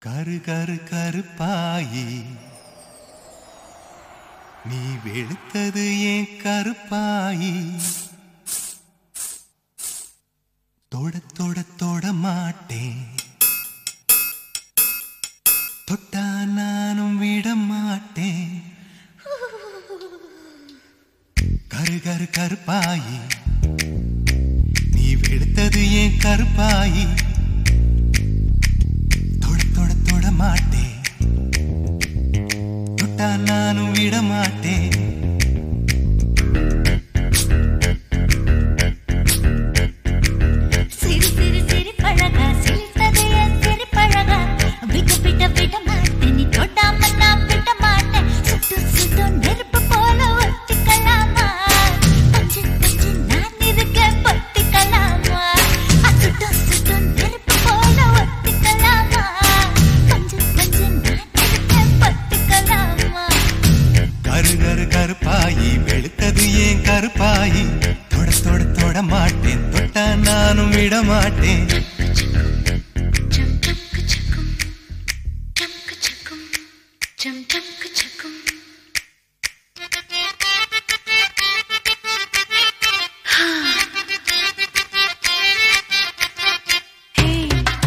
கரு கரு கருப்பாயி நீ வெளுத்தது ஏன் கருப்பாயி தொட தொட தொட மாட்டேன் தொட்டா நானும் விட மாட்டேன் கரு கரு கருப்பாயி நீ வெளுத்தது ஏன் கருப்பாயி தொட தொட தொட மாட்டேன் தொட்டா நானும் விட மாட்டேன் சிரி சிரி சிரி பழகா சிரித்தது என் சிரி பழகா விட்டு விட்ட விட மாட்டேன் நீ தொட்டாம நான் விட மாட்டேன் சுட்டு சுட்டு நெருப்பு போல ஒத்திக்கலாமா பஞ்சு பஞ்சு நான் இருக்கேன் பொத்திக்கலாமா சுட்டு சுட்டு நெருப்பு போல ஒத்திக்கலாமா பஞ்சு பஞ்சு நான் இருக்கேன் பொத்திக்கலாமா கரு கரு கருப்பாயி வெளுத்தது ஏன் கருப்பாயி தொட தொட தொட மாட்டேன் தொட்டா நானும் விட மாட்டேன் Jum jum ka-chukum, jum ka-chukum, jum jum ka-chukum. Hey.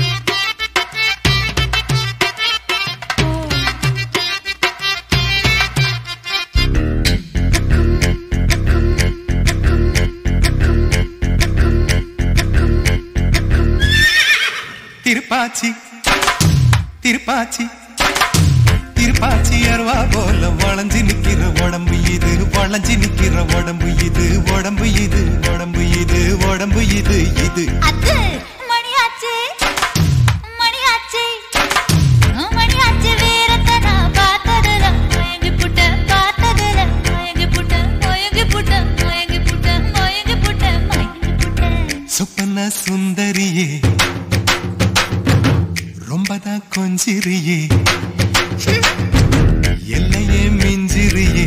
Thiruppachi Thiruppachi Thiruppachi அருவா போல வளைஞ்சு நிக்கிற உடம்பு இது வளைஞ்சு நிக்கிற உடம்பு இது உடம்பு இது உடம்பு இது உடம்பு இது இது அது மணியாச்சு மணியாச்சு மணியாச்சு வீரத்தை நான் பார்த்ததுல மயங்கி புட்ட பார்த்ததுல மயங்கி புட்ட மயங்கி புட்ட மயங்கி புட்ட மயங்கி புட்ட மயங்கி புட்ட சுப்பன சுந்தரியே ரொம்பதான் கொஞ்சிரியே எல்லையே மிஞ்சிரியே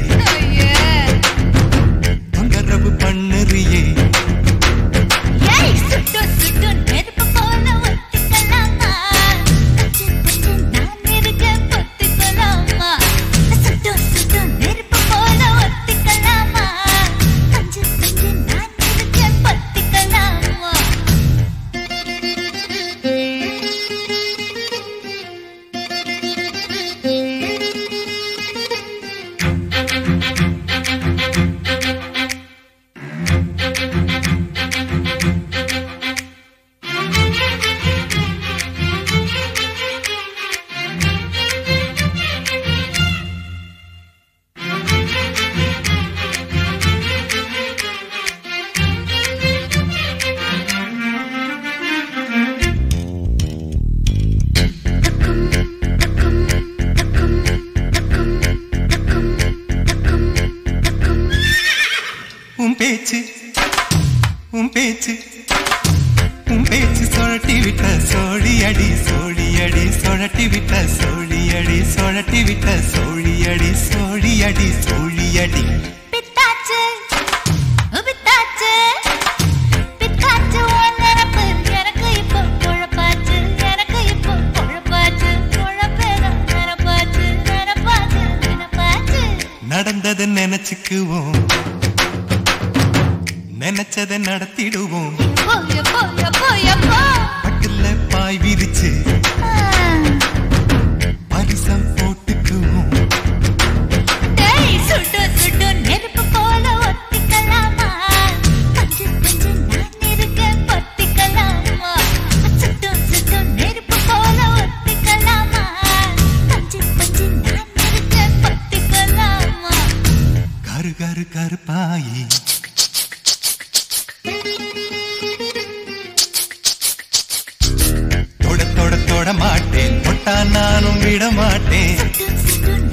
தொந்தரவு பண்ணுறியே ஏய் சுட்டு சுட்டு நெருப்பு போல ஒத்திக்கலாமா பஞ்சு பஞ்சு நான் இருக்கேன் பொத்திக்கலாமா சுட்டு சுட்டு நெருப்பு போல ஒத்திக்கலாமா பஞ்சு பஞ்சு நான் இருக்கேன் பொத்திக்கலாமா உன் பேச்சு உன் பேச்சு உன் பேச்சு சுழட்டி விட்ட சோழி அடி சோழி அடி சுழட்டி விட்ட சோழி அடி சுழட்டி விட்ட சோழி அடி சோழி அடி சோழி அடி பித்தாச்சு பித்தாச்சு பித்தாச்சு உன் நினப்பு எனக்கு இப்போ குழப்பாச்சு எனக்கு இப்போ குழப்பாச்சு குழப்பேதான் நினப்பாச்சு நினப்பாச்சு நினப்பாச்சு நடந்ததை நினைச்சுக்குவோம் நினைச்சதை நடத்திடுவோம் எப்போ எப்போ எப்போ எப்போ பட்டுல பாய் விரிச்சு ஆ, பரிசம் போட்டுக்குவோம் டேய் சுட்டு சுட்டு நெருப்பு போல ஒத்திக்கலாமா பஞ்சு பஞ்சு நான் இருக்கேன் பொத்திக்கலாமா சுட்டு சுட்டு நெருப்பு போல ஒத்திக்கலாமா பஞ்சு பஞ்சு நான் இருக்கேன் பொத்திக்கலாமா கரு கரு கருப்பாயி தொட தொட தொட மாட்டேன் தொட்டா நானும் விட மாட்டேன் சுட்டு சுட்டு